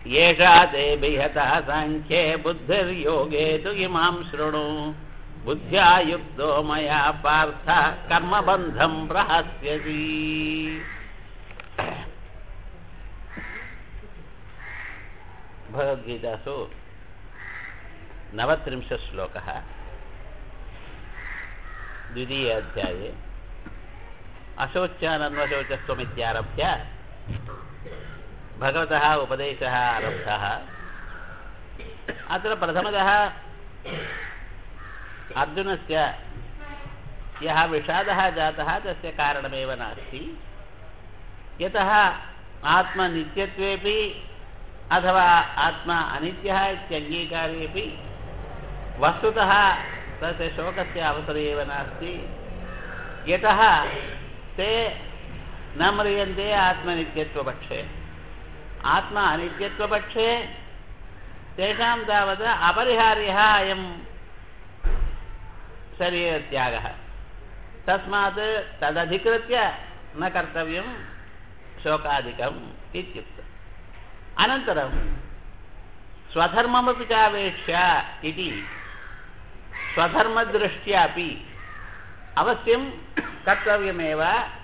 ஏஷா தே பிஹதா சாங்கியே புத்திர்யோகே து இமாம் ஸ்ருணு புத்தியா யுக்தோ மயா பார்த்த கர்மபந்தம் பிரஹஸ்யசி भगवद्गीतासु नवत्रिंशत् श्लोकः द्वितीय अध्याये अशोच्यानन्वशोचस्त्वमित्यारभ्य भगवतः उपदेशः आरब्धः अत्र प्रथमतः अर्जुनस्य यः विषादः जातः तस्य कारणमेव नास्ति यतः आत्मनित्यत्वेपि अथवा आत्मा अनित्यः इत्यङ्गीकारेपि वस्तुतः तस्य शोकस्य अवसरे एव नास्ति यतः ते न म्रियन्ते आत्मनित्यत्वपक्षे आत्मा अनित्यत्वपक्षे तेषां तावत् अपरिहार्यः अयं शरीरत्यागः तस्मात् तदधिकृत्य न कर्तव्यं शोकादिकम् इत्युक्तम् अनन्तरं स्वधर्ममपि चावेक्ष्य इति स्वधर्मदृष्ट्यापि अवश्यं कर्तव्यमेव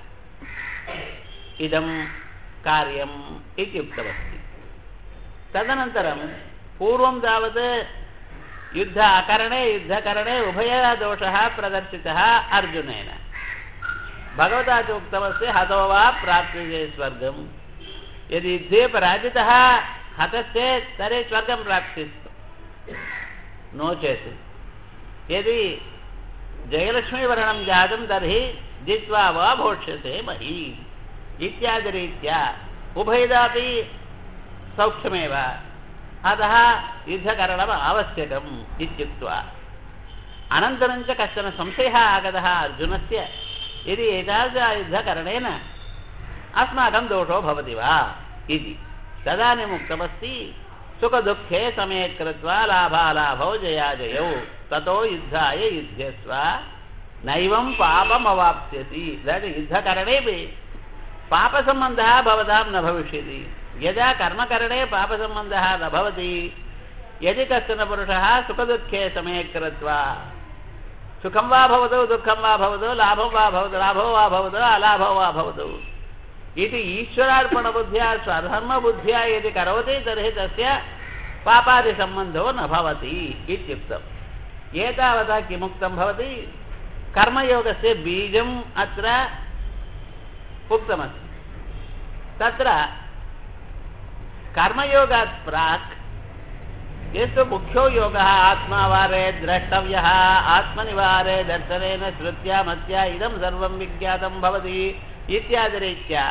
इदं कार्यम् इत्युक्तमस्ति तदनन्तरं पूर्वं तावत् युद्ध अकरणे युद्धकरणे उभयदोषः प्रदर्शितः अर्जुनेन भगवता च उक्तमस्ति हतो वा प्राप्यते स्वर्गम् यदि युद्धे पराजितः हतश्चेत् तर्हि स्वर्गं प्राप्स्यति नो चेत् यदि जयलक्ष्मीवरणं जातं तर्हि जित्वा वा भोक्ष्यते मही इत्यादिरीत्या उभयदापि सौख्यमेव अतः युद्धकरणम् आवश्यकम् इत्युक्त्वा अनन्तरं च कश्चन संशयः आगतः अर्जुनस्य यदि एतादृशयुद्धकरणेन अस्माकं दोषो भवति वा इति तदानीम् उक्तमस्ति सुखदुःखे समे कृत्वा लाभालाभौ जयाजयौ ततो युद्धाय युध्यस्व नैवं पापमवाप्स्यसि इदानीं युद्धकरणेपि पापसम्बन्धः भवतां न भविष्यति यदा कर्मकरणे पापसम्बन्धः न भवति यदि कश्चन पुरुषः सुखदुःखे समे कृत्वा सुखं वा भवतु दुःखं वा भवतु लाभं वा भवतु लाभो वा भवतु अलाभो वा भवतु इति ईश्वरार्पणबुद्ध्या स्वधर्मबुद्ध्या यदि करोति तर्हि तस्य पापादिसम्बन्धो न भवति इत्युक्तम् एतावता किमुक्तं भवति कर्मयोगस्य बीजम् अत्र उक्तमस्ति तत्र कर्मयोगात् प्राक् यस्तु मुख्यो योगः आत्मावारे द्रष्टव्यः आत्मनिवारे दर्शनेन श्रुत्या मत्या इदं सर्वं विज्ञातं भवति इत्यादिरीत्या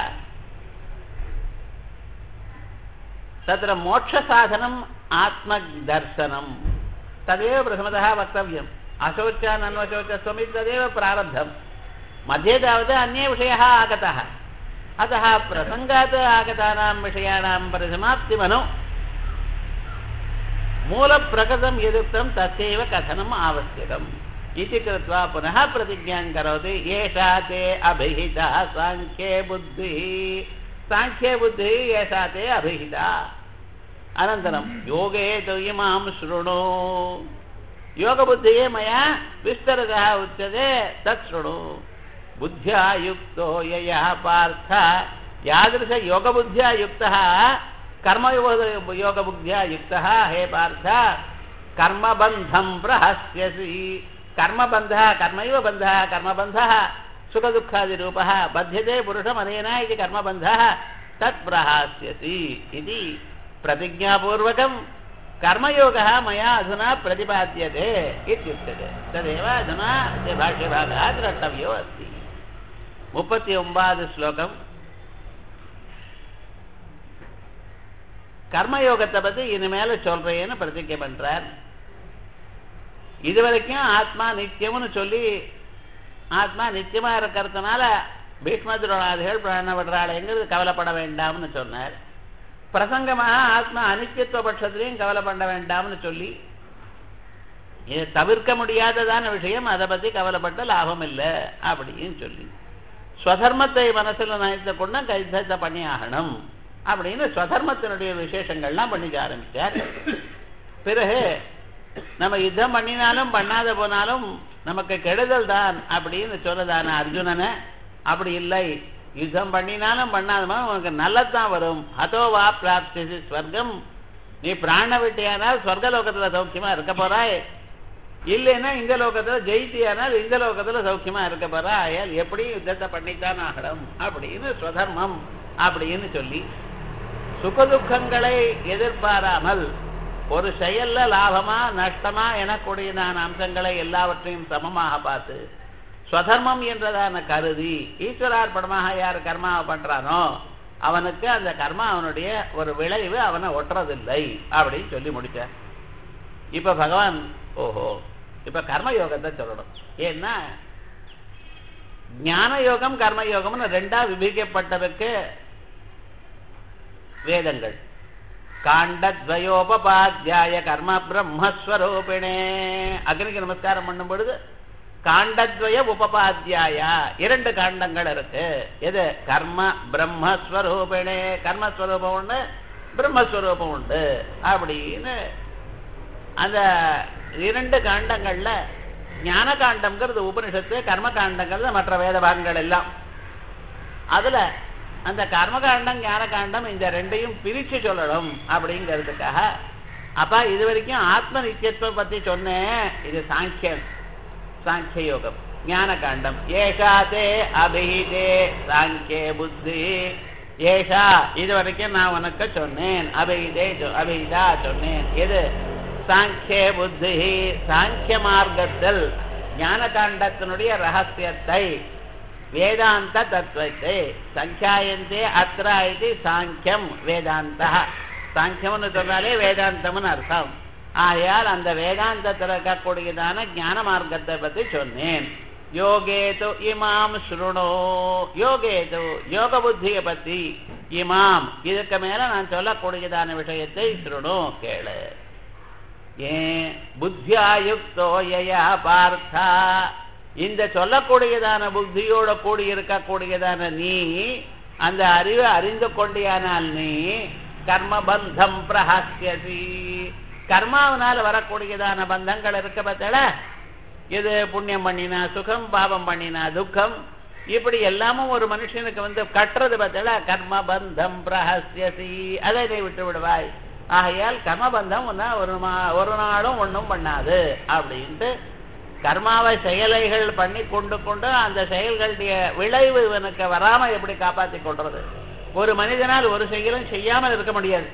तत्र मोक्षसाधनम् आत्मदर्शनं तदेव प्रथमतः वक्तव्यम् अशोच्यानन्वशोचस्वमिति तदेव प्रारब्धं मध्ये तावत् अन्ये विषयः आगतः अतः प्रसङ्गात् आगतानां विषयाणां परिसमाप्तिमनु मूलप्रकृतं यदुक्तं तस्यैव कथनम् आवश्यकम् इति कृत्वा पुनः प्रतिज्ञां करोति एषा ते अभिहिता साङ्ख्ये बुद्धिः साङ्ख्ये बुद्धिः एषा ते अभिहिता अनन्तरं योगे तु इमां शृणु योगबुद्धिः मया विस्तरतः उच्यते तत् शृणु बुद्ध्या युक्तो ययः पार्थ यादृशयोगबुद्ध्या युक्तः कर्मयोगबुद्ध्या युक्तः हे पार्थ कर्मबन्धं प्रहस्यसि कर्मबन्धः कर्मैव बन्धः कर्मबन्धः सुखदुःखादिरूपः बध्यते पुरुषमनेन इति कर्मबन्धः तत् प्रहास्यसि इति प्रतिज्ञापूर्वकं कर्मयोगः मया अधुना प्रतिपाद्यते इत्युच्यते तदेव अधुना अस्य भाष्यभागः द्रष्टव्यो अस्ति मुपति ओम्बाद् श्लोकम् கர்மயோகத்தை பற்றி இனிமேல சொல்றேன்னு பிரதிஜை பண்றார் இது வரைக்கும் ஆத்மா நித்தியம்னு சொல்லி ஆத்மா நித்தியமா இருக்கிறதுனால பீஷ்மதுரோணாதிகள் பிராண விடுறாளேங்கிறது கவலைப்பட வேண்டாம்னு சொன்னார் பிரசங்கமாக ஆத்மா அனித்தியத்துவ பட்சத்திலையும் கவலைப்பட வேண்டாம்னு சொல்லி இது தவிர்க்க முடியாததான விஷயம் அதை பற்றி கவலைப்பட்ட லாபம் இல்லை அப்படின்னு சொல்லி ஸ்வதர்மத்தை மனசில் நினைத்து கொண்டு கைத்தத்தை பண்ணி ஆகணும் அப்படின்னு ஸ்வதர்மத்தினுடைய விசேஷங்கள்லாம் பண்ணிக்க ஆரம்பிச்சார் பிறகு நம்ம யுத்தம் பண்ணினாலும் பண்ணாத போனாலும் நமக்கு கெடுதல் தான் அப்படின்னு சொல்லதான அர்ஜுனனை அப்படி இல்லை யுத்தம் பண்ணினாலும் பண்ணாதமா உனக்கு நல்லதுதான் வரும் அதோ வா பிராப்தி ஸ்வர்க்கம் நீ பிராண விட்டியானால் ஸ்வர்கலோகத்துல சௌக்கியமா இருக்க போறாய் இல்லைன்னா இந்த லோகத்துல ஜெயித்தியானால் இந்த லோகத்துல சௌக்கியமா இருக்க போறா ஆயால் எப்படி யுத்தத்தை பண்ணித்தான் ஆகணும் அப்படின்னு ஸ்வதர்மம் அப்படின்னு சொல்லி சுகதுக்கங்களை எதிர்பாராமல் ஒரு செயல்ல லாபமா நஷ்டமா எனக்கூடியதான அம்சங்களை எல்லாவற்றையும் சமமாக பார்த்து ஸ்வதர்மம் என்றதான கருதி ஈஸ்வரார்ப்பணமாக யார் கர்மாவை பண்றானோ அவனுக்கு அந்த கர்மா அவனுடைய ஒரு விளைவு அவனை ஒட்டுறதில்லை அப்படின்னு சொல்லி முடிச்சார் இப்ப பகவான் ஓஹோ இப்ப கர்ம யோகத்தை சொல்லணும் ஏன்னா ஞான யோகம் கர்ம யோகம்னு ரெண்டா விபிக்கப்பட்டதுக்கு வேதங்கள் காண்டத்வயோபாத்தியாய கர்ம பிரம்மஸ்வரூபிணே அக்னிக்கு நமஸ்காரம் பண்ணும் பொழுது காண்டத்வய உபபாத்தியாயா இரண்டு காண்டங்கள் இருக்கு எது கர்ம பிரம்மஸ்வரூபிணே கர்மஸ்வரூபம் ஒண்ணு பிரம்மஸ்வரூபம் உண்டு அப்படின்னு அந்த இரண்டு காண்டங்கள்ல ஞான காண்டம்ங்கிறது உபனிஷத்து கர்ம காண்டங்கிறது மற்ற வேத பாகங்கள் எல்லாம் அதுல அந்த கர்மகாண்டம் ஞான காண்டம் இந்த ரெண்டையும் பிரிச்சு சொல்லணும் அப்படிங்கிறதுக்காக அப்ப இது வரைக்கும் ஆத்ம நித்தியத்துவம் பத்தி சொன்னேன் இது சாங்கியம் சாங்கிய யோகம் ஞான காண்டம் ஏஷா தே அபிஹிதே சாங்கிய புத்தி ஏஷா இது வரைக்கும் நான் உனக்கு சொன்னேன் அபிஹிதே சொ- அபிஹிதா சொன்னேன் எது சாங்கிய புத்தி சாங்கிய மார்க்கத்தில் ஞான காண்டத்தினுடைய ரகசியத்தை வேதாந்த தத்துவத்தை சங்கியாயந்தே அத்ரா இது சாங்கியம் வேதாந்த சாங்கியம்னு சொன்னாலே வேதாந்தம்னு அர்த்தம் ஆகையால் அந்த வேதாந்தத்தில் இருக்கக்கூடியதான ஞான மார்க்கத்தை பற்றி சொன்னேன் யோகேது இமாம் ஸ்ருணோ யோகேது யோக புத்தியை பத்தி இமாம் இதுக்கு மேல நான் சொல்லக்கூடியதான விஷயத்தை ஸ்ருணோ கேளு ஏன் புத்தியாயுக்தோ யயா பார்த்தா இந்த சொல்லக்கூடியதான புத்தியோட கூடி இருக்கக்கூடியதான நீ அந்த அறிவை அறிந்து கொண்டியானால் நீ கர்மபந்தம் பிரஹாசியசி கர்மாவனால வரக்கூடியதான பந்தங்கள் இருக்க பார்த்தல இது புண்ணியம் பண்ணினா சுகம் பாவம் பண்ணினா துக்கம் இப்படி எல்லாமும் ஒரு மனுஷனுக்கு வந்து கட்டுறது பார்த்தல கர்மபந்தம் பிரஹசியசி அதை நீ விட்டு விடுவாய் ஆகையால் கர்மபந்தம் உன்னை ஒரு மா- ஒரு நாளும் ஒண்ணும் பண்ணாது அப்படின்ட்டு கர்மாவை செயலைகள் பண்ணி கொண்டு கொண்டு அந்த செயல்களுடைய விளைவு இவனுக்கு வராம எப்படி காப்பாத்தி கொள்றது ஒரு மனிதனால் ஒரு செயலும் செய்யாமல் இருக்க முடியாது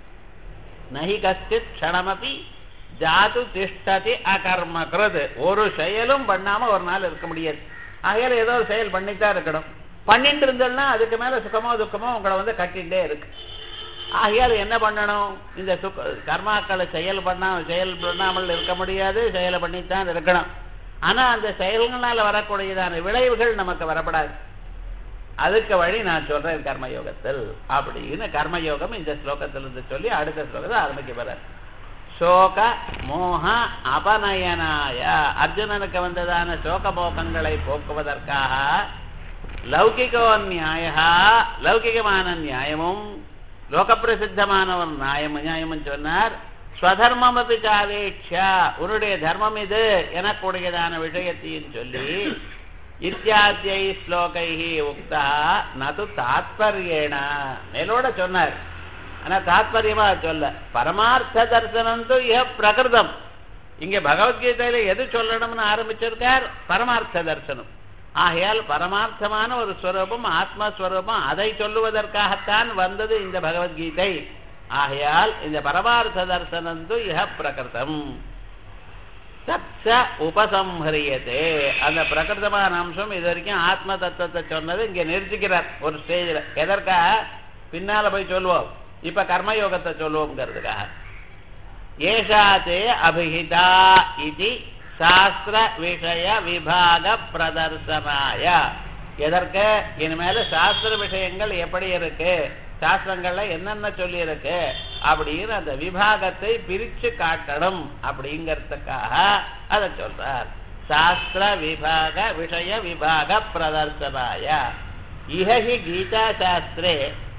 நஹி கஷ்டித் க்ஷணமபி ஜாது திஷ்டதி அகர்மக்கிறது ஒரு செயலும் பண்ணாம ஒரு நாள் இருக்க முடியாது ஆகையால ஏதோ ஒரு செயல் பண்ணித்தான் இருக்கணும் பண்ணிட்டு இருந்தோம்னா அதுக்கு மேல சுகமோ துக்கமோ உங்களை வந்து கட்டிகிட்டே இருக்கு ஆகையால் என்ன பண்ணணும் இந்த சுக கர்மாக்களை செயல் பண்ணா செயல் பண்ணாமல் இருக்க முடியாது செயலை பண்ணித்தான் இருக்கணும் ஆனா அந்த செயல்களால வரக்கூடியதான விளைவுகள் நமக்கு வரப்படாது அதுக்கு வழி நான் சொல்றேன் கர்மயோகத்தில் அப்படின்னு கர்மயோகம் இந்த ஸ்லோகத்திலிருந்து சொல்லி அடுத்த ஸ்லோகத்தை ஆரம்பிக்க போறார் சோக மோக அபநயனாய அர்ஜுனனுக்கு வந்ததான சோக மோகங்களை போக்குவதற்காக லௌகிகோ நியாய லௌகிகமான நியாயமும் லோக பிரசித்தமான ஒரு நியாயம் நியாயமும் சொன்னார் ஸ்வதர்மமபி காவேட்சா உன்னுடைய தர்மம் இது எனக்கூடியதான விஷயத்தையும் சொல்லி இத்தியாத்தியை ஸ்லோகை உக்தா நது தாத்பரியேன மேலோட சொன்னார் ஆனா தாத்பரியமா சொல்ல பரமார்த்த தரிசனம் து இஹ பிரகிருதம் இங்க பகவத்கீதையில எது சொல்லணும்னு ஆரம்பிச்சிருக்கார் பரமார்த்த தரிசனம் ஆகையால் பரமார்த்தமான ஒரு ஸ்வரூபம் ஆத்மஸ்வரூபம் அதை சொல்லுவதற்காகத்தான் வந்தது இந்த பகவத்கீதை ஆகையால் இந்த பரமார்த்த தரிசனம் து இஹ பிரகிருதம் தத்ச உபசம்ஹரியதே அந்த பிரகிருதமான அம்சம் இது வரைக்கும் ஆத்ம தத்துவத்தை சொன்னது இங்க நிறுத்திக்கிறார் ஒரு ஸ்டேஜில் எதற்காக பின்னால போய் சொல்லுவோம் இப்ப கர்மயோகத்தை சொல்லுவோம்ங்கிறதுக்காக ஏஷாதே அபிஹிதா இது சாஸ்திர விஷய விபாக பிரதர்சனாய எதற்கு இனிமேல சாஸ்திர விஷயங்கள் எப்படி இருக்கு சாஸ்திரங்கள்ல என்னென்ன சொல்லி இருக்கு அப்படின்னு அந்த விபாகத்தை பிரிச்சு காட்டணும் அப்படிங்கிறதுக்காக அதை சொல்றார் சாஸ்திர விபாக விஷய விபாக பிரதர்சனாய இஹி கீதா சாஸ்திரே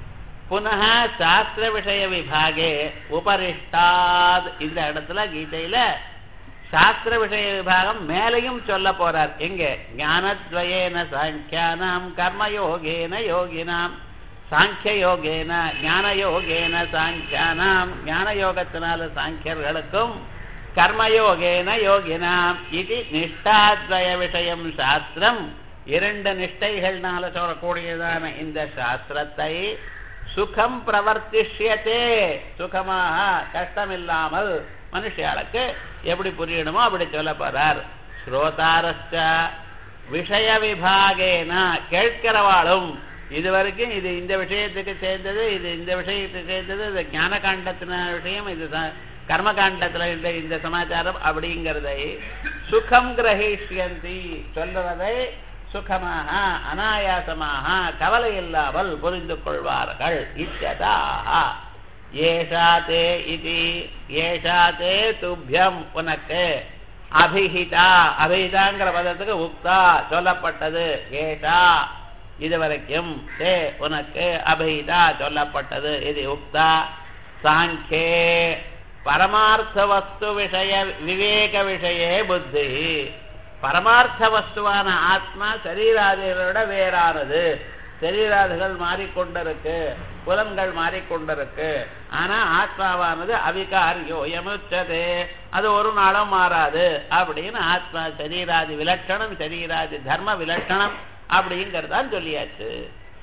புனः சாஸ்திர விஷய விபாகே உபரிஷ்டாத் இந்த இடத்துல கீதையில சாஸ்திர விஷய விபாகம் மேலையும் சொல்ல போறார் எங்க ஞானத்வயேன சாங்கியானாம் கர்மயோகேன யோகினாம் சாங்கிய யோகேன ஞான யோகேன சாங்கியானாம் ஞான யோகத்தினால சாங்கியர்களுக்கும் கர்மயோகேன யோகினாம் இது நிஷ்டாத்வய விஷயம் சாஸ்திரம் இரண்டு நிஷ்டைகள்னால சொல்லக்கூடியதான இந்த சாஸ்திரத்தை சுகம் பிரவர்த்திஷ்யத்தே சுகமாக கஷ்டமில்லாமல் மனுஷியாளுக்கு எப்படி புரியணுமோ அப்படி சொல்ல போறார் ஸ்ரோதாரஸ்ட விஷய விபாகேன கேட்கிறவாளும் இது வரைக்கும் இது இந்த விஷயத்துக்கு சேர்ந்தது இது இந்த விஷயத்துக்கு சேர்ந்தது இது ஞான காண்டத்தின விஷயம் இது ச- கர்ம காண்டத்துல இந்த இந்த சமாச்சாரம் அப்படிங்கிறதை சுகம் கிரகிஷ்யந்தி சொல்றதை சுகமாக அனாயாசமாக கவலை இல்லாமல் புரிந்து கொள்வார்கள் இச்சதாக ஏஷா தே இது ஏஷா தே துப்பியம் உனக்கு அபிஹிதா அபிஹிதாங்கிற பதத்துக்கு உக்தா சொல்லப்பட்டது ஏஷா இதுவரைக்கும் தே உனக்கு அபிஹிதா சொல்லப்பட்டது இது உக்தா சாங்கே பரமார்த்த வஸ்து விஷய விவேக விஷயே புத்தி பரமார்த்த வஸ்துவான ஆத்மா சரீராதிகளோட வேறானது சரீராதிகள் மாறிக்கொண்டிருக்கு புலன்கள் மாறிக்கொண்டிருக்கு ஆனா ஆத்மாவானது அவிகாரியோ யமுச்சதே அது ஒரு நாளும் மாறாது அப்படின்னு ஆத்மா சரீராதி விலட்சணம் சரீராதி தர்ம விலட்சணம் அப்படிங்கிறதான் சொல்லியாச்சு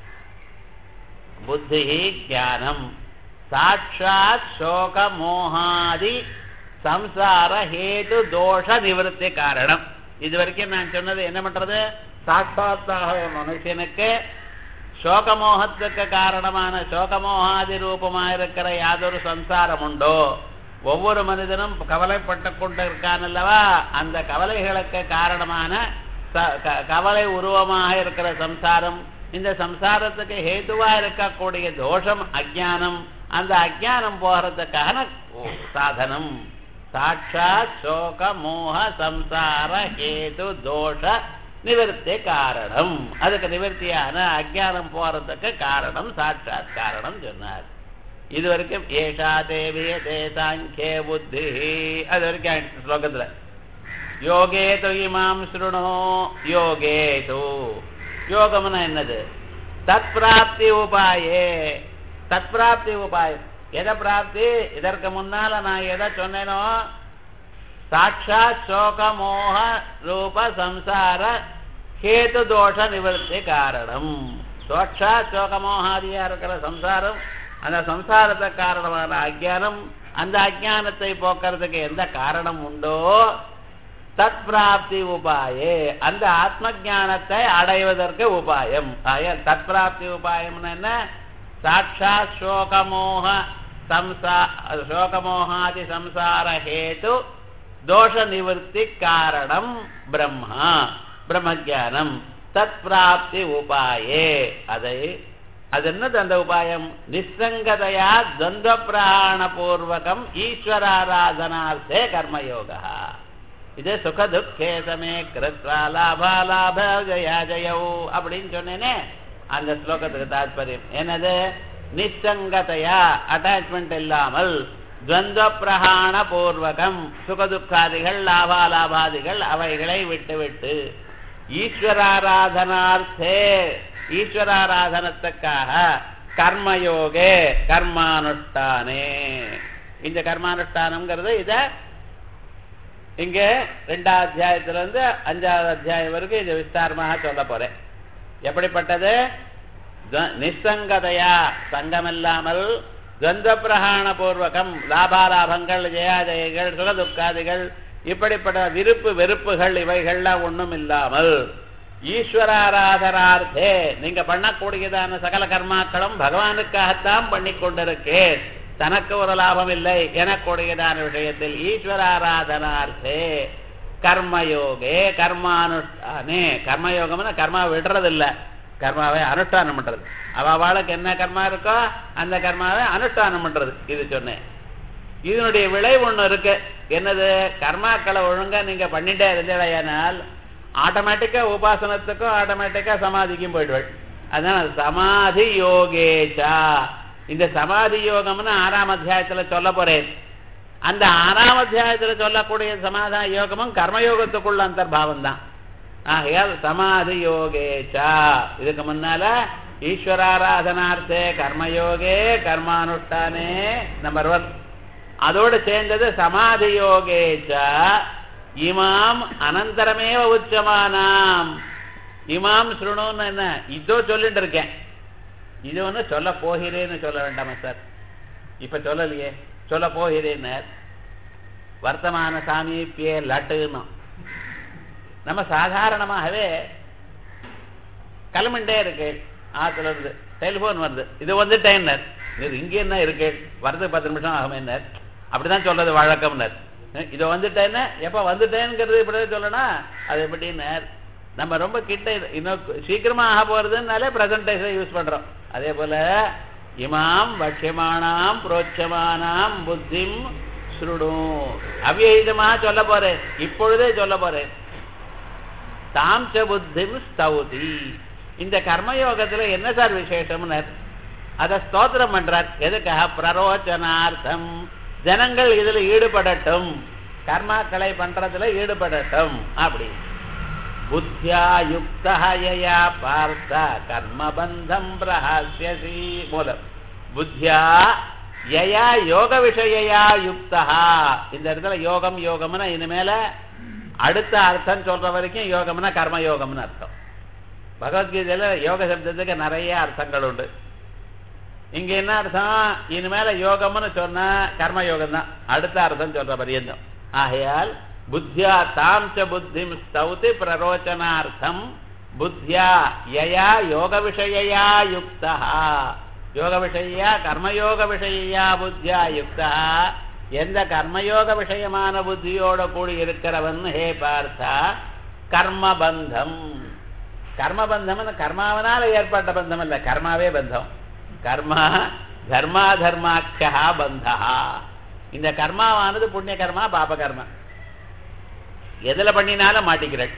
புத்தி ஞானம் சாட்சாத் சோக மோகாதி சம்சார ஹேது தோஷ நிவர்த்தி காரணம் இது வரைக்கும் நான் சொன்னது என்ன பண்றது சாட்சாத்தாக ஒரு மனுஷனுக்கு சோகமோகத்துக்கு காரணமான சோகமோகாதி ரூபமாக இருக்கிற யாதொரு சம்சாரம் உண்டோ ஒவ்வொரு மனிதனும் கவலைப்பட்டு கொண்டு இருக்கான் அல்லவா அந்த கவலைகளுக்கு காரணமான ச- க- கவலை உருவமாக இருக்கிற சம்சாரம் இந்த சம்சாரத்துக்கு ஹேதுவா இருக்கக்கூடிய தோஷம் அஜானம் அந்த அஜானம் போகிறதுக்கான சாதனம் சாட்சாத் சோக மோக சம்சார ஹேது தோஷ நிவர்த்தி காரணம் அதுக்கு நிவர்த்தியான அஜானம் போறதுக்கு காரணம் சாட்சாத் காரணம் சொன்னார் இது வரைக்கும் ஏஷா தேவிய தேசாங்கே புத்தி அது வரைக்கும் ஆயிடுச்சு ஸ்லோகத்துல யோகே து இமாம் ஸ்ருணோ யோகே து யோகம்னா என்னது தத் பிராப்தி உபாயே தத் பிராப்தி உபாயம் எதை பிராப்தி இதற்கு முன்னால நான் எதை சொன்னேனோ சாட்சாத் சோக மோக ரூப சம்சார கேது தோஷ நிவர்த்தி காரணம் சாட்சாத் சோக மோகாதியா இருக்கிற சம்சாரம் அந்த சம்சாரத்தை காரணமான அஜானம் அந்த அஜானத்தை போக்குறதுக்கு எந்த காரணம் உண்டோ தத் பிராப்தி உபாயே அந்த ஆத்ம ஞானத்தை அடைவதற்கு உபாயம் ஆய- தத் பிராப்தி உபாயம்னு என்ன சாட்சாத் சோகமோக சம்சா சோகமோகாதி சம்சார ஹேது தோஷ நிவர்த்தி காரணம் பிரம்மா பிரம்மஜானம் தத் பிராப்தி உபாயே அதை அது என்னது அந்த உபாயம் நிசங்கதையா துவந்த பிராண பூர்வகம் ஈஸ்வராராதனார்த்தே கர்மயோகா இது சுக துக்கே சமே கிருத்வா லாபா லாப ஜயா ஜயௌ அப்படின்னு சொன்னேனே அந்த ஸ்லோகத்துக்கு தாத்பரியம் என்னது நிசங்கதையா அட்டாச்மெண்ட் இல்லாமல் துவந்த பிரகாண பூர்வகம் சுகதுக்காதிகள் லாபாலாபாதிகள் அவைகளை விட்டுவிட்டு ஈஸ்வராராதனார்த்தே ஈஸ்வராராதனத்துக்காக கர்மயோகே கர்மானுஷ்டானே இந்த கர்மானுஷ்டானம்ங்கிறது இத இங்க ரெண்டாவது அத்தியாயத்துல இருந்து அஞ்சாவது அத்தியாயம் வரைக்கும் இது விஸ்தாரமாக சொல்ல போறேன் எப்படிப்பட்டது துவ- நிசங்கதையா சங்கமில்லாமல் துவந்த பிரகாண பூர்வகம் லாபாலாபங்கள் ஜெயாஜயங்கள் சுகதுக்காதிகள் இப்படிப்பட்ட விருப்பு வெறுப்புகள் இவைகள்லாம் ஒண்ணும் இல்லாமல் ஈஸ்வராராதனார்த்தே நீங்க பண்ணக்கூடியதான சகல கர்மாக்களும் பகவானுக்காகத்தான் பண்ணி கொண்டிருக்கேன் தனக்கு ஒரு லாபம் இல்லை எனக்கூடியதான விஷயத்தில் ஈஸ்வராராதனார்த்தே கர்மயோகே கர்மானுஷ்டானே கர்மயோகம்னா கர்மா விடுறதில்ல கர்மாவை அனுஷ்டானம் பண்றது அவ அவளுக்கு என்ன கர்மா இருக்கோ அந்த கர்மாவை அனுஷ்டானம் பண்றது இது சொன்னேன் இதனுடைய விளைவு ஒண்ணு இருக்கு என்னது கர்மாக்களை ஒழுங்கா நீங்க பண்ணிட்டே இருந்தேனால் ஆட்டோமேட்டிக்கா உபாசனத்துக்கும் ஆட்டோமேட்டிக்கா சமாதிக்கும் போயிடுவாள் அதனால சமாதி யோகேச்சா இந்த சமாதி யோகம்னு ஆறாம் அத்தியாயத்துல சொல்ல போறேன் அந்த ஆறாம் அத்தியாயத்துல சொல்லக்கூடிய சமாதான யோகமும் கர்மயோகத்துக்குள்ள அந்தர்பாவம் தான் ஆகையால் சமாதி யோகேச்சா இதுக்கு முன்னால ஈஸ்வராராதனார்த்தே கர்மயோகே கர்மானுஷ்டானே நம்பர் ஒன் அதோடு சேர்ந்தது சமாதி யோகேச்சா இமாம் அனந்தரமேவ உச்சமானாம் இமாம் சுருணுன்னு என்ன இதோ சொல்லிட்டு இருக்கேன் இது ஒன்று சொல்ல போகிறேன்னு சொல்ல வேண்டாமா சார் இப்ப சொல்லலையே சொல்ல போகிறேன்னு வர்த்தமான சாமீப்பியே லட்டுன்னு நம்ம சாதாரணமாகவே கிளம்பிண்டே இருக்கு ஆத்துல இருந்து டெலிஃபோன் வருது இது வந்துட்டேன்னர் இது இங்க என்ன இருக்கு வரது பத்து நிமிஷம் ஆகும் என்ன அப்படிதான் சொல்றது வழக்கம்னர் இது வந்துட்டேன்னு எப்ப வந்துட்டேங்கிறது இப்படிதான் சொல்லணும் அது எப்படின்னர் நம்ம ரொம்ப கிட்ட இன்னும் சீக்கிரமா ஆக போறதுனாலே பிரசன்டேஷன் யூஸ் பண்றோம் அதே போல இமாம் பட்சியமானாம் புரோட்சமானாம் புத்திம் சுருடும் அவ்யஹிதமா சொல்ல போறேன் இப்பொழுதே சொல்ல போறேன் தாம் ச புத்திம் ஸ்தௌதி இந்த கர்மயோகத்துல என்ன சார் விசேஷம்னு அதை ஸ்தோத்திரம் பண்றார் எதுக்காக பிரரோச்சனார்த்தம் ஜனங்கள் இதுல ஈடுபடட்டும் கர்மாக்களை பண்றதுல ஈடுபடட்டும் அப்படி புத்தியா யுக்தயா பார்த்த கர்மபந்தம் பிரஹாசியசி மூலம் புத்தியா யயா யோக விஷயா யுக்தா இந்த இடத்துல யோகம் யோகம்னா இனிமேல அடுத்த அர்த்தம் சொல்ற வரைக்கும் யோகம்னா கர்ம யோகம்னு அர்த்தம் பகவத்கீதையில யோக சப்தத்துக்கு நிறைய அர்த்தங்கள் உண்டு இங்க என்ன அர்த்தம் இனிமேல யோகம்னு சொன்னா கர்ம யோகம் தான் அடுத்த அர்த்தம் சொல்ற பரியந்தம் ஆகையால் புத்தியா தாம் ச புத்திம் ஸ்தௌதி பிரரோச்சனார்த்தம் புத்தியா யயா யோக விஷயா யுக்தா யோக விஷயா கர்மயோக விஷயா புத்தியா யுக்தா எந்த கர்மயோக விஷயமான புத்தியோட கூடி இருக்கிறவன் ஹே பார்த்தா கர்மபந்தம் கர்மபந்தம் கர்மாவனால ஏற்பட்ட பந்தம் இல்ல கர்மாவே பந்தம் கர்மா தர்மா தர்மாக்கியா பந்தா இந்த கர்மாவானது புண்ணிய கர்மா பாப கர்மா எதுல பண்ணினாலும் மாட்டிக்கிறாள்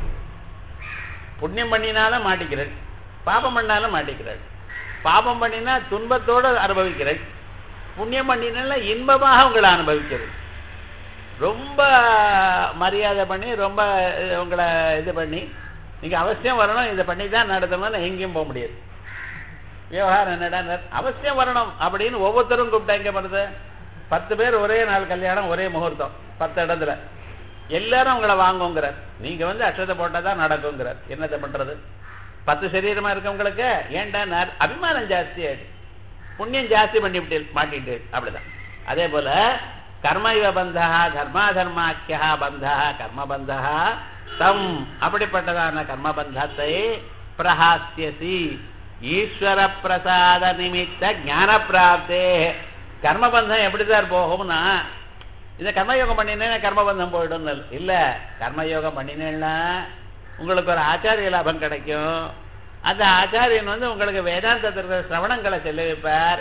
புண்ணியம் பண்ணினாலும் மாட்டிக்கிறாள் பாபம் பண்ணாலும் மாட்டிக்கிறாள் பாபம் பண்ணினா துன்பத்தோடு அனுபவிக்கிறாள் புண்ணியம் பண்ணினால இன்பமாக உங்களை அனுபவிக்கிறது ரொம்ப மரியாதை பண்ணி ரொம்ப உங்களை இது பண்ணி நீங்க அவசியம் வரணும் இதை பண்ணி தான் நடத்தணும்னு எங்கேயும் போக முடியாது விவகாரம் என்னடா அவசியம் வரணும் அப்படின்னு ஒவ்வொருத்தரும் கூப்பிட்டா எங்க பண்ணுது பத்து பேர் ஒரே நாள் கல்யாணம் ஒரே முகூர்த்தம் பத்து இடத்துல எல்லாரும் உங்களை வாங்குங்கிறார் நீங்க வந்து அக்ஷதை போட்டா தான் நடக்குங்கிறார் என்னத்தை பண்றது பத்து சரீரமா இருக்கவங்களுக்கு ஏன்டா அபிமானம் ஜாஸ்தி ஆயிடுச்சு புண்ணியம் ஜாஸ்தி பண்ணிவிட்டு மாட்டிட்டு அப்படிதான் அதே போல கர்மயுவ பந்தா தர்மா தர்மாக்கியா பந்தா கர்மபந்தா தம் அப்படிப்பட்டதான கர்மபந்தத்தை பிரஹாசியசி ஈஸ்வர பிரசாத நிமித்த ஞான பிராப்தே கர்மபந்தம் எப்படி சார் போகும்னா இதை கர்மயோகம் பண்ணினேன்னா கர்மபந்தம் போயிடும் இல்ல கர்மயோகம் பண்ணினேன்னா உங்களுக்கு ஒரு ஆச்சாரிய லாபம் கிடைக்கும் அந்த ஆச்சாரியன் வந்து உங்களுக்கு வேதாந்தத்திற்கு சிரவணங்களை சொல்லி வைப்பார்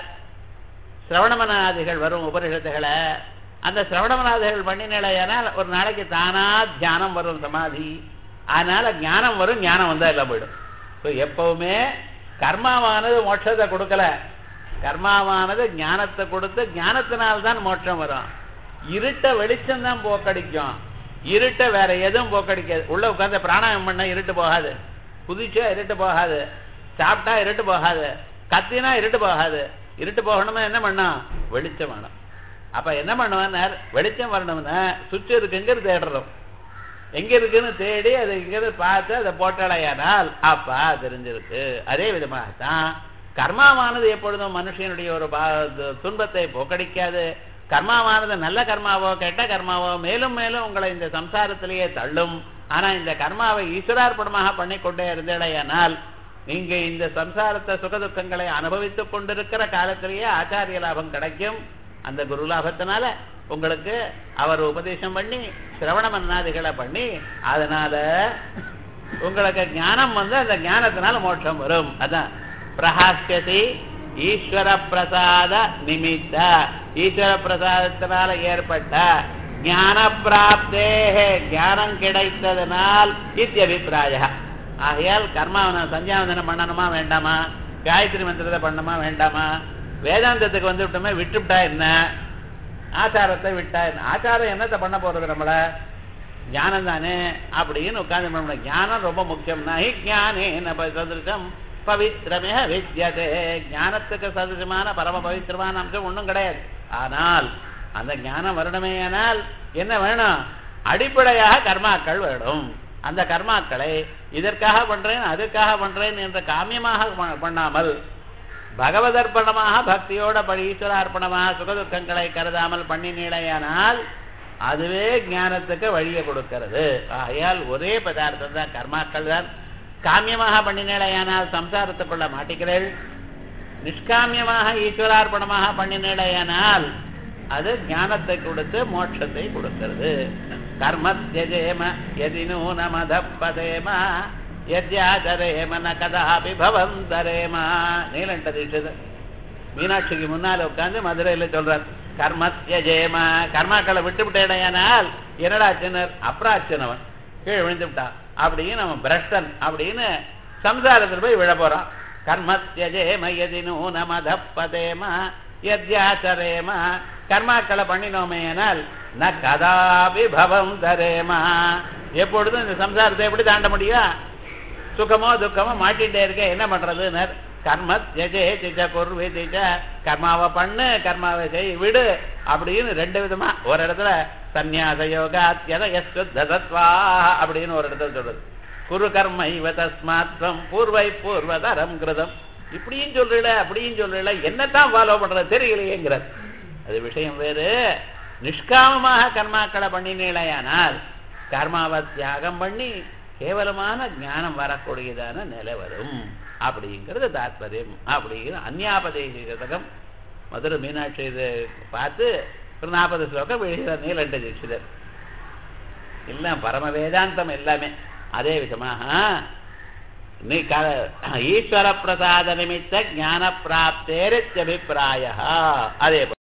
சிரவணமனாதிகள் வரும் உபனிஷத்துகளை அந்த சிரவணமனாதிகள் பண்ணினேனால் ஒரு நாளைக்கு தானா தியானம் வரும் சமாதி அதனால ஞானம் வரும் ஞானம் வந்தா எல்லாம் போயிடும் ஸோ எப்பவுமே கர்மாவானது மோட்சத்தை கொடுக்கல கர்மாவானது ஞானத்தை கொடுத்து ஞானத்தினால்தான் மோட்சம் வரும் இருட்ட வெளிச்சம் தான் போக்கடிக்கும் இருட்ட வேற எதுவும் போக்கடிக்காது உள்ள உட்கார்ந்து பிராணாயம் பண்ண இருட்டு போகாது குதிச்சா இருட்டு போகாது சாப்பிட்டா இருட்டு போகாது கத்தினா இருட்டு போகாது இருட்டு போகணும்னா என்ன பண்ணும் வெளிச்சம் வேணும் அப்ப என்ன பண்ணுவார் வெளிச்சம் வரணும்னா சுவிட்ச் இருக்குங்கிறது தேடுறோம் எங்க இருக்குன்னு தேடி அதை இங்கிருந்து பார்த்து அதை போட்டலையானால் அப்பா தெரிஞ்சிருக்கு அதே விதமாகத்தான் கர்மாவானது எப்பொழுதும் மனுஷனுடைய ஒரு துன்பத்தை போக்கடிக்காது கர்மாவானது நல்ல கர்மாவோ கெட்ட கர்மாவோ மேலும் மேலும் உங்களை இந்த சம்சாரத்திலேயே தள்ளும் ஆனா இந்த கர்மாவை ஈஸ்வரார்ப்பணமாக பண்ணிக்கொண்டே இருந்தேடையானால் நீங்க இந்த சம்சாரத்தை சுகதுக்கங்களை அனுபவித்துக் கொண்டிருக்கிற காலத்திலேயே ஆச்சாரிய லாபம் கிடைக்கும் அந்த குரு லாபத்தினால உங்களுக்கு அவர் உபதேசம் பண்ணி சிரவண மன்னாதிகளை பண்ணி அதனால உங்களுக்கு ஞானம் வந்து அந்த ஞானத்தினால மோட்சம் வரும் அதான் பிரகாசியதி ஈஸ்வர பிரசாத நிமித்த ஈஸ்வர பிரசாதத்தினால ஏற்பட்ட ஞான பிராப்தே ஞானம் கிடைத்ததனால் இத்தியபிப்பிராய ஆகையால் கர்மாவன சந்தியாவந்தனம் பண்ணணுமா வேண்டாமா காயத்ரி மந்திரத்தை பண்ணணுமா வேண்டாமா வேதாந்தத்துக்கு வந்து விட்டோமே விட்டுவிட்டா என்ன ஆச்சாரத்தை விட்டா என்ன ஆச்சாரம் என்னத்தை பண்ண போறது நம்மள ஞானம் தானே அப்படின்னு உட்கார்ந்து பண்ண ஞானம் ரொம்ப முக்கியம் நகி ஞானே நப சதுருஷம் பவித்திரமே வித்யதே ஞானத்துக்கு சதுரமான பரம பவித்திரமான அம்சம் ஒன்றும் கிடையாது ஆனால் அந்த ஞானம் வரணுமே ஆனால் என்ன வேணும் அடிப்படையாக கர்மாக்கள் வேணும் அந்த கர்மாக்களை இதற்காக பண்றேன் அதுக்காக பண்றேன் என்ற காமியமாக ப- பண்ணாமல் பகவதர்ப்பணமாக பக்தியோட படி ஈஸ்வரார்ப்பணமாக சுகதுக்கங்களை கருதாமல் பண்ணினீழையானால் அதுவே ஞானத்துக்கு வழியை கொடுக்கிறது ஆகையால் ஒரே பதார்த்தம் தான் கர்மாக்கள் தான் காமியமாக பண்ணினேடையானால் சம்சாரத்துக்குள்ள மாட்டிக்கிறேள் நிஷ்காமியமாக ஈஸ்வரார்ப்பணமாக பண்ணினேடையானால் அது ஞானத்தை கொடுத்து மோட்சத்தை கொடுக்கிறது கர்மத்யஜேம எதி நூனமதப்பதேம யத்யாச்சரேம ந கதாபி பவந்தரேம நீலண்ட தீட்சிதர் மீனாட்சிக்கு முன்னால உட்கார்ந்து மதுரையில சொல்றார் கர்மத்யஜேம கர்மாக்களை விட்டு விட்டேடையானால் என்னடா சின்னர் அப்ராச்சனவன் கீழே விழுந்து விட்டான் அப்படின்னு அவன் பிரஷ்டன் அப்படின்னு சம்சாரத்தில் போய் விழ போறான் கர்மத்யஜேம எதி நூனமதப்பதேம யத்யாச்சரேம கர்மாக்களை பண்ணினோமேனால் ந கதாபி பவம் தரேமா எப்பொழுதும் இந்த சம்சாரத்தை எப்படி தாண்ட முடியும் சுகமோ துக்கமோ மாட்டிகிட்டே இருக்க என்ன பண்றதுன்னு கர்ம ஜெஜே திஜ குர்வி திஜ கர்மாவை பண்ணு கர்மாவை செய் விடு அப்படின்னு ரெண்டு விதமா ஒரு இடத்துல சந்நியாச யோகா தத்வா அப்படின்னு ஒரு இடத்துல சொல்றது குரு கர்ம இவ தஸ்மாத்வம் பூர்வை பூர்வதரம் கிருதம் இப்படியும் சொல்றீல அப்படியும் சொல்றீல என்னத்தான் ஃபாலோ பண்றது தெரியலையேங்கிறது அது விஷயம் வேறு நிஷ்காமமாக கர்மாக்களை பண்ணினீழையானால் கர்மாவை தியாகம் பண்ணி கேவலமான ஞானம் வரக்கூடியதான நிலை வரும் அப்படிங்கிறது தாத்பரியம் அப்படிங்கிற அந்யாபதேசகம் மதுரை மீனாட்சி இது பார்த்து ஒரு நாற்பது ஸ்லோகம் எழுதுகிற நீலண்ட தீட்சிதர் இல்லை பரம வேதாந்தம் எல்லாமே அதே விதமாக நீ க ஈஸ்வர பிரசாத நிமித்த ஞான பிராப்தேரித்யபிப்பிராய அதே போல